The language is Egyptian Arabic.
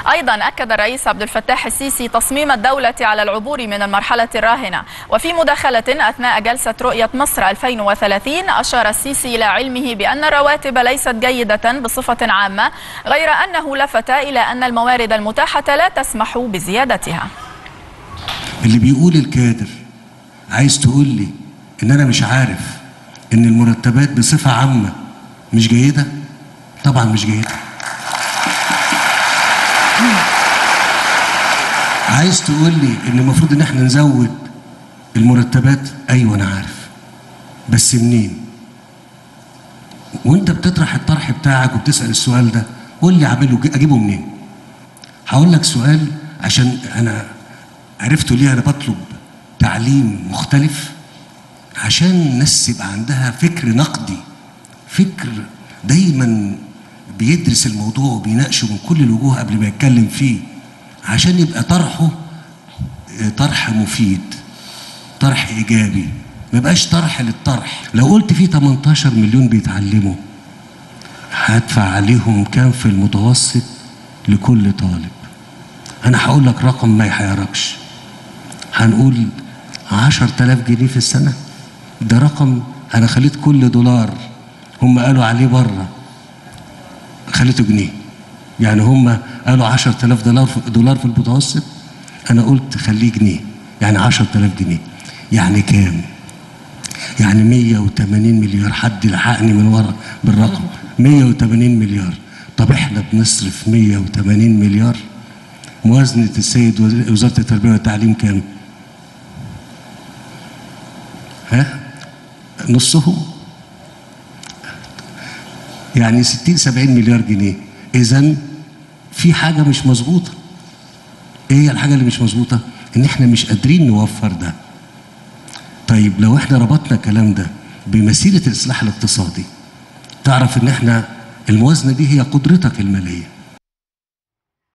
أيضا أكد الرئيس عبد الفتاح السيسي تصميم الدولة على العبور من المرحلة الراهنة وفي مداخلة أثناء جلسة رؤية مصر 2030 أشار السيسي إلى علمه بأن الرواتب ليست جيدة بصفة عامة غير أنه لفت إلى أن الموارد المتاحة لا تسمح بزيادتها اللي بيقول الكادر عايز تقول لي ان انا مش عارف ان المرتبات بصفه عامه مش جيده طبعا مش جيده عايز تقول لي ان المفروض ان احنا نزود المرتبات ايوه انا عارف بس منين وانت بتطرح الطرح بتاعك وبتسال السؤال ده قول لي اعمله اجيبه منين هقول لك سؤال عشان انا عرفتوا ليه انا بطلب تعليم مختلف عشان الناس يبقى عندها فكر نقدي فكر دايما بيدرس الموضوع وبيناقشه من كل الوجوه قبل ما يتكلم فيه عشان يبقى طرحه طرح مفيد طرح ايجابي ما يبقاش طرح للطرح لو قلت في 18 مليون بيتعلموا هدفع عليهم كام في المتوسط لكل طالب انا هقول لك رقم ما يحيركش هنقول 10000 جنيه في السنه ده رقم انا خليت كل دولار هم قالوا عليه بره خليته جنيه يعني هم قالوا 10000 دولار دولار في المتوسط انا قلت خليه جنيه يعني 10000 جنيه يعني كام يعني 180 مليار حد يلحقني من ورا بالرقم 180 مليار طب احنا بنصرف 180 مليار موازنة السيد وزارة التربية والتعليم كام؟ ها؟ نصهم يعني 60 70 مليار جنيه إذا في حاجة مش مظبوطة إيه هي الحاجة اللي مش مظبوطة؟ إن إحنا مش قادرين نوفر ده طيب لو إحنا ربطنا الكلام ده بمسيرة الإصلاح الاقتصادي تعرف إن إحنا الموازنة دي هي قدرتك المالية